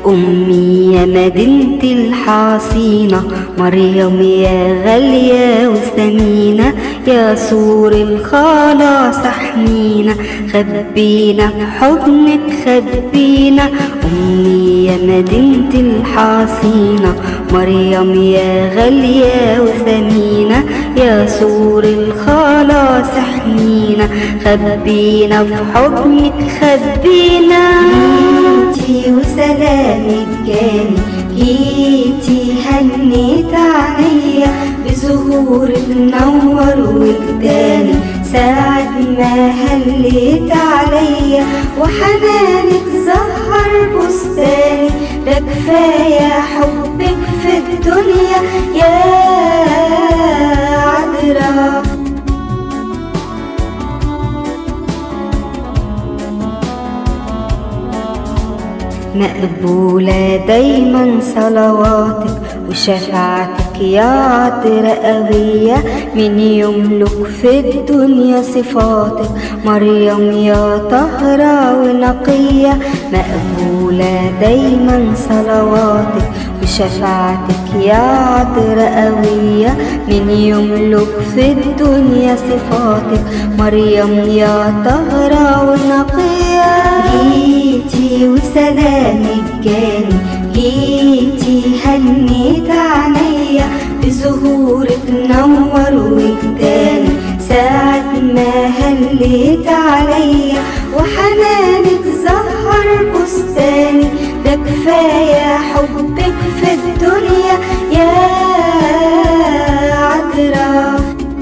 أمي يا مدينة الحصينة مريم يا غالية وثمينة يا سور الخلاص احمينا خبينا في حضنك خبينا أمي يا مدينة الحصينة مريم يا غالية وثمينة يا سور الخلاص احمينا خبينا في حضنك خبينا جيتي وسلامك جاني جيتي هنيت عليا بظهورك نور وجداني ساعة ما هليت عليا وحنانك زهر بستاني ده كفاية حبك في الدنيا يا عذراء مقبولة دايما صلواتك وشفاعتك يا عطر قوية من يملك في الدنيا صفاتك مريم يا طهرة ونقية مقبولة دايما صلواتك وشفاعتك يا عطر قوية من يملك في الدنيا صفاتك مريم يا طهرة ونقية جيتي وسلامك جاني جيتي هنيت عليا بظهورك نور وجداني ساعة ما هليت عليا وحنانك زهر بستاني ده كفاية حبك في الدنيا يا عذراء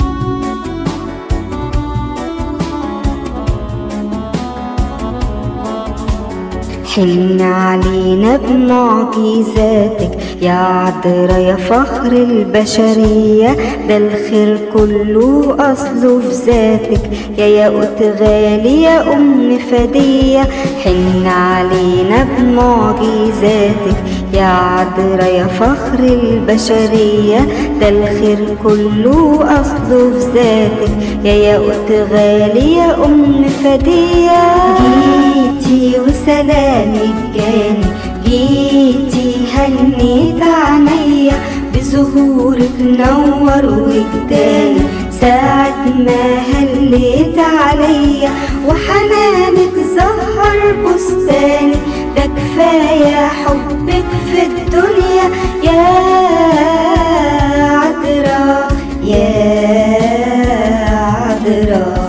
حن علينا بمعجزاتك يا عذرا يا فخر البشرية ده الخير كله أصله في ذاتك يا ياقوت غالي يا أم فدية حن علينا بمعجزاتك يا عذرا يا فخر البشرية ده الخير كله أصله في ذاتك يا ياقوت غالي يا أم فدية جيتي وسلامك جاني جيتي هنيت عينيا بظهورك نور وجداني ساعة ما هليت عليا وحنانك زهر بستاني ده كفاية حبك في الدنيا يا عذراء يا عذراء